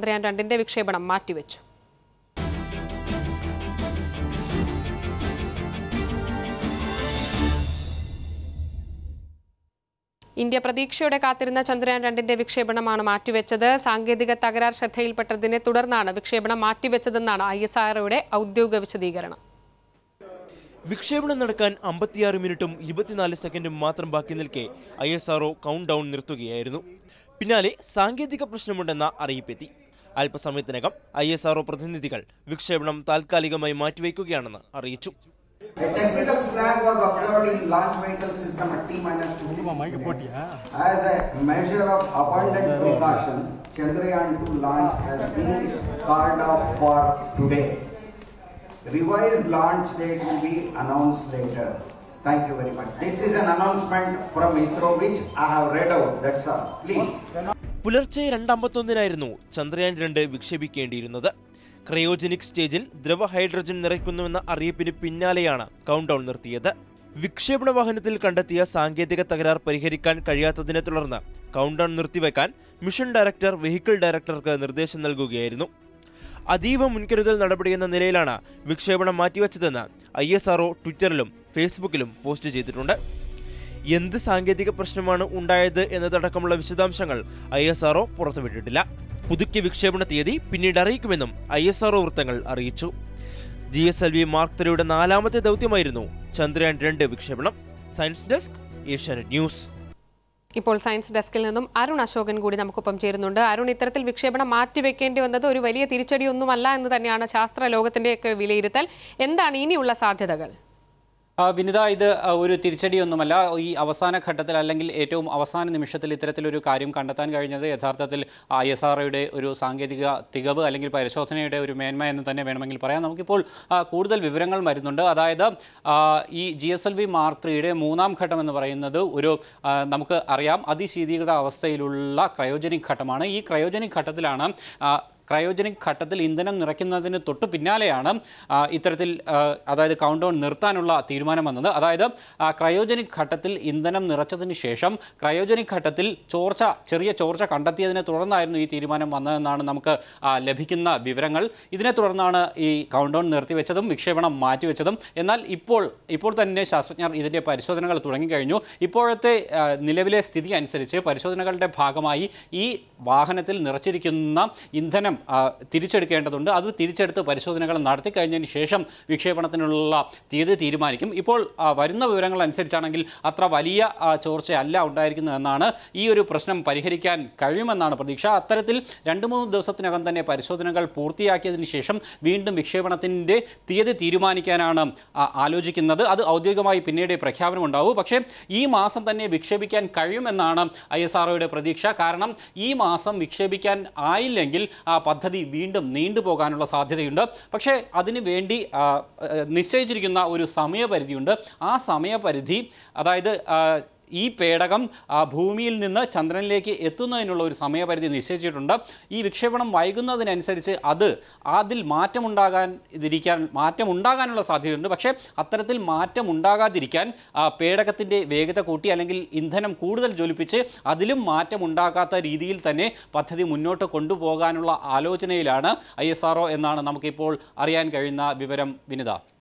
ചന്ദ്രയാൻ രണ്ടിന്റെ വിക്ഷേപണം മാറ്റിവെച്ചു ഇന്ത്യ പ്രതീക്ഷയോടെ കാത്തിരുന്ന ചന്ദ്രയാൻ രണ്ടിന്റെ വിക്ഷേപണമാണ് മാറ്റിവെച്ചത് സാങ്കേതിക തകരാർ ശ്രദ്ധയിൽപ്പെട്ടതിനെ തുടർന്നാണ് വിക്ഷേപണം മാറ്റിവെച്ചതെന്നാണ് ഐ എസ് ആർഒയുടെ ഔദ്യോഗിക വിശദീകരണം വിക്ഷേപണം നടക്കാൻ അമ്പത്തിയാറ് മിനിറ്റും ഇരുപത്തിനാല് സെക്കൻഡും മാത്രം ബാക്കി നിൽക്കെ I S R O countdown നിർത്തുകയായിരുന്നു പിന്നാലെ സാങ്കേതിക പ്രശ്നമുണ്ടെന്ന അറിയിപ്പെത്തി അല്പസമയത്തിനകം ഐ എസ് ആർഒ പ്രതിനിധികൾ വിക്ഷേപണം താൽക്കാലികമായി മാറ്റിവെക്കുകയാണെന്ന് അറിയിച്ചു A technical snag was observed in launch vehicle system at T minus two. As a measure of abundant precaution, Chandrayaan 2 launch has been called off for today. Revised launch date will be announced later. Thank you very much. This is an announcement from ISRO which I have read out. That's all. Please. പുലർച്ചെ രണ്ടമ്പത്തൊന്നിനായിരുന്നു ചന്ദ്രയാൻ രണ്ട് വിക്ഷേപിക്കേണ്ടിയിരുന്നത് cryogenic സ്റ്റേജിൽ ദ്രവ hydrogen നിറയ്ക്കുന്നുവെന്ന അറിയിപ്പിന് പിന്നാലെയാണ് count down നിർത്തിയത് വിക്ഷേപണ വാഹനത്തിൽ കണ്ടെത്തിയ സാങ്കേതിക തകരാർ പരിഹരിക്കാൻ കഴിയാത്തതിനെ തുടർന്ന് കൗണ്ട് ഡൗൺ നിർത്തിവെക്കാൻ മിഷൻ ഡയറക്ടർ വെഹിക്കിൾ ഡയറക്ടർക്ക് നിർദ്ദേശം നൽകുകയായിരുന്നു അതീവ മുൻകരുതൽ നടപടിയെന്ന നിലയിലാണ് വിക്ഷേപണം മാറ്റിവെച്ചതെന്ന് ഐ എസ് ആർഒ ട്വിറ്ററിലും ഫേസ്ബുക്കിലും പോസ്റ്റ് ചെയ്തിട്ടുണ്ട് എന്ത് സാങ്കേതിക പ്രശ്നമാണ് ഉണ്ടായത് എന്നതടക്കമുള്ള വിശദാംശങ്ങൾ ഐ എസ് ആർഒ പുറത്തുവിട്ടിട്ടില്ല പുതുക്കിയ വിക്ഷേപണ തീയതി പിന്നീട് അറിയിക്കുമെന്നും ഐ എസ് ആർഒ വൃത്തങ്ങൾ അറിയിച്ചു G S L V mark ത്രീയുടെ നാലാമത്തെ ദൗത്യമായിരുന്നു ചന്ദ്രയാൻ രണ്ട് വിക്ഷേപണം സയൻസ് ഡെസ്ക് ഏഷ്യാനെറ്റ് ന്യൂസ് ഇപ്പോൾ സയൻസ് ഡെസ്കിൽ നിന്നും അരുൺ അശോകൻ കൂടി നമുക്കൊപ്പം ചേരുന്നുണ്ട് അരുൺ ഇത്തരത്തിൽ വിക്ഷേപണം മാറ്റിവെക്കേണ്ടി വന്നത് ഒരു വലിയ തിരിച്ചടിയൊന്നുമല്ല എന്ന് തന്നെയാണ് ശാസ്ത്ര ലോകത്തിന്റെയൊക്കെ വിലയിരുത്തൽ എന്താണ് ഇനിയുള്ള സാധ്യതകൾ ആ, വിനിത ഇത് ആ, ഒരു തിരിച്ചടിയൊന്നുമല്ല ഈ അവസാന ഘട്ടത്തിൽ അല്ലെങ്കിൽ ഏറ്റവും അവസാന നിമിഷത്തിൽ ഇത്തരത്തിലൊരു കാര്യം കണ്ടെത്താൻ കഴിഞ്ഞത് യഥാർത്ഥത്തിൽ ഐ എസ് ആർഒയുടെ ഒരു സാങ്കേതിക തികവ് അല്ലെങ്കിൽ പരിശോധനയുടെ ഒരു മേന്മ എന്ന് തന്നെ വേണമെങ്കിൽ പറയാം നമുക്കിപ്പോൾ ആ, കൂടുതൽ വിവരങ്ങൾ വരുന്നുണ്ട് അതായത് ആ, ഈ G S L V mark ത്രീയുടെ മൂന്നാം ഘട്ടം എന്ന് പറയുന്നത് ഒരു ആ, നമുക്ക് അറിയാം അതിശീതീകൃത അവസ്ഥയിലുള്ള ക്രയോജനിക് ഘട്ടമാണ് ഈ ക്രയോജനിക് ഘട്ടത്തിലാണ് ആ, ക്രയോജനിക് ഘട്ടത്തിൽ ഇന്ധനം നിറയ്ക്കുന്നതിന് തൊട്ട് പിന്നാലെയാണ് ആ, ഇത്തരത്തിൽ ആ, അതായത് കൗണ്ട് ഡൗൺ നിർത്താനുള്ള തീരുമാനം വന്നത് അതായത് ആ, ക്രയോജനിക് ഘട്ടത്തിൽ ഇന്ധനം നിറച്ചതിന് ശേഷം ക്രയോജനിക് ഘട്ടത്തിൽ ചോർച്ച ചെറിയ ചോർച്ച കണ്ടെത്തിയതിനെ തുടർന്നായിരുന്നു ഈ തീരുമാനം വന്നതെന്നാണ് നമുക്ക് ആ, ലഭിക്കുന്ന വിവരങ്ങൾ ഇതിനെ തുടർന്നാണ് ഈ കൗണ്ട് ഡൗൺ നിർത്തിവെച്ചതും വിക്ഷേപണം മാറ്റിവെച്ചതും എന്നാൽ ഇപ്പോൾ ഇപ്പോൾ തന്നെ ശാസ്ത്രജ്ഞർ ഇതിൻ്റെ പരിശോധനകൾ തുടങ്ങിക്കഴിഞ്ഞു ഇപ്പോഴത്തെ ആ, നിലവിലെ സ്ഥിതി അനുസരിച്ച് പരിശോധനകളുടെ ഭാഗമായി ഈ വാഹനത്തിൽ നിറച്ചിരിക്കുന്ന ഇന്ധനം ആ, തിരിച്ചെടുക്കേണ്ടതുണ്ട് അത് തിരിച്ചെടുത്ത് പരിശോധനകൾ നടത്തി കഴിഞ്ഞതിന് ശേഷം വിക്ഷേപണത്തിനുള്ള തീയതി തീരുമാനിക്കും ഇപ്പോൾ ആ, വരുന്ന വിവരങ്ങൾ അനുസരിച്ചാണെങ്കിൽ അത്ര വലിയ ആ, ചോർച്ചയല്ല ഉണ്ടായിരിക്കുന്നതെന്നാണ് ഈ ഒരു പ്രശ്നം പരിഹരിക്കാൻ കഴിയുമെന്നാണ് പ്രതീക്ഷ അത്തരത്തിൽ രണ്ട് മൂന്ന് ദിവസത്തിനകം തന്നെ പരിശോധനകൾ പൂർത്തിയാക്കിയതിന് ശേഷം വീണ്ടും വിക്ഷേപണത്തിൻ്റെ തീയതി തീരുമാനിക്കാനാണ് ആ, ആലോചിക്കുന്നത് അത് ഔദ്യോഗികമായി പിന്നീട് പ്രഖ്യാപനം ഉണ്ടാവും പക്ഷേ ഈ മാസം തന്നെ വിക്ഷേപിക്കാൻ കഴിയുമെന്നാണ് ഐ എസ് ആർഒയുടെ പ്രതീക്ഷ കാരണം ഈ മാസം വിക്ഷേപിക്കാൻ ആയില്ലെങ്കിൽ ആ പദ്ധതി വീണ്ടും നീണ്ടുപോകാനുള്ള സാധ്യതയുണ്ട് പക്ഷേ അതിനു വേണ്ടി ആ, ആ, നിശ്ചയിച്ചിരിക്കുന്ന ഒരു സമയപരിധിയുണ്ട് ആ സമയപരിധി അതായത് ആ, ഈ പേടകം ആ, ഭൂമിയിൽ നിന്ന് ചന്ദ്രനിലേക്ക് എത്തുന്നതിനുള്ള ഒരു സമയപരിധി നിശ്ചയിച്ചിട്ടുണ്ട് ഈ വിക്ഷേപണം വൈകുന്നതിനനുസരിച്ച് അത് അതിൽ മാറ്റമുണ്ടാകാൻ ഇതിരിക്കാൻ മാറ്റമുണ്ടാകാനുള്ള സാധ്യതയുണ്ട് പക്ഷേ അത്തരത്തിൽ മാറ്റം ഉണ്ടാകാതിരിക്കാൻ ആ, പേടകത്തിൻ്റെ വേഗത കൂട്ടി അല്ലെങ്കിൽ ഇന്ധനം കൂടുതൽ ജ്വലിപ്പിച്ച് അതിലും മാറ്റമുണ്ടാകാത്ത രീതിയിൽ തന്നെ പദ്ധതി മുന്നോട്ട് കൊണ്ടുപോകാനുള്ള ആലോചനയിലാണ് ഐ എന്നാണ് നമുക്കിപ്പോൾ അറിയാൻ കഴിയുന്ന വിവരം വിനിത